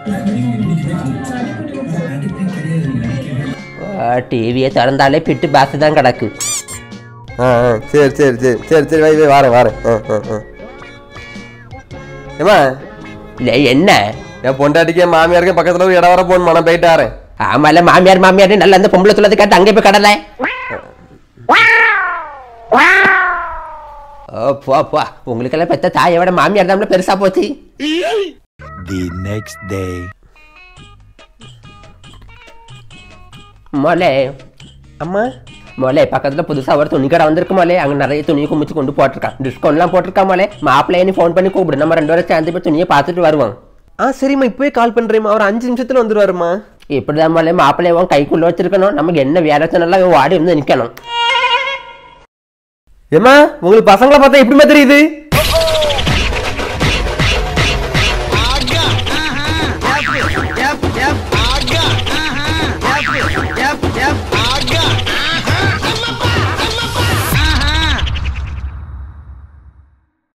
டிவியை திறந்தாலே பிட்டு பாசு தான் கிடக்கு ஆ ஆ சரி சரி சரி சரி சரி வை வை வாரேன் வாரேன் ஆ ஆ ஆ ஏமா இல்லை என்ன என் பொண்டாட்டிக்கு என் மாமியாருக்கு பக்கத்தில் ஒரு இடம் வர போகணும் நான் போயிட்டு வரேன் ஆமால மாமியார் மாமியார் நல்லா அந்த பொம்பளை சொல்லது கேட்டு அங்கே போய் கடலை ஓ போ போ உங்களுக்கெல்லாம் பெத்த தாயை விட மாமியார் தான் பெருசா போச்சு The next day. மோலே அம்மா மோலே பக்கத்துல புதுசா ஒரு துணி கடை வந்திருக்கு மோலே அங்க நிறைய துணி குமிச்சு கொண்டு போட்டிருக்கான் டிஸ்கவுண்ட்லாம் போட்டிருக்கா மோலே மாப்பிள்ளைய நீ ஃபோன் பண்ணி கூப்பிடு நம்ம ரெண்டு பேரும் சேர்ந்து போய் துணியை பார்த்துட்டு வருவோம் ஆ சரிம்மா இப்போவே கால் பண்ணுறேம்மா ஒரு அஞ்சு நிமிஷத்தில் வந்துடுவாருமா இப்படிதான் மோலே மாப்பிள்ளைய கைக்குள்ள வச்சிருக்கணும் நமக்கு என்ன வேலை சொன்னாலும் ஓடி வந்து நிக்கணும் ஏம்மா உங்களுக்கு பசங்களை பார்த்தா எப்படிமா தெரியுது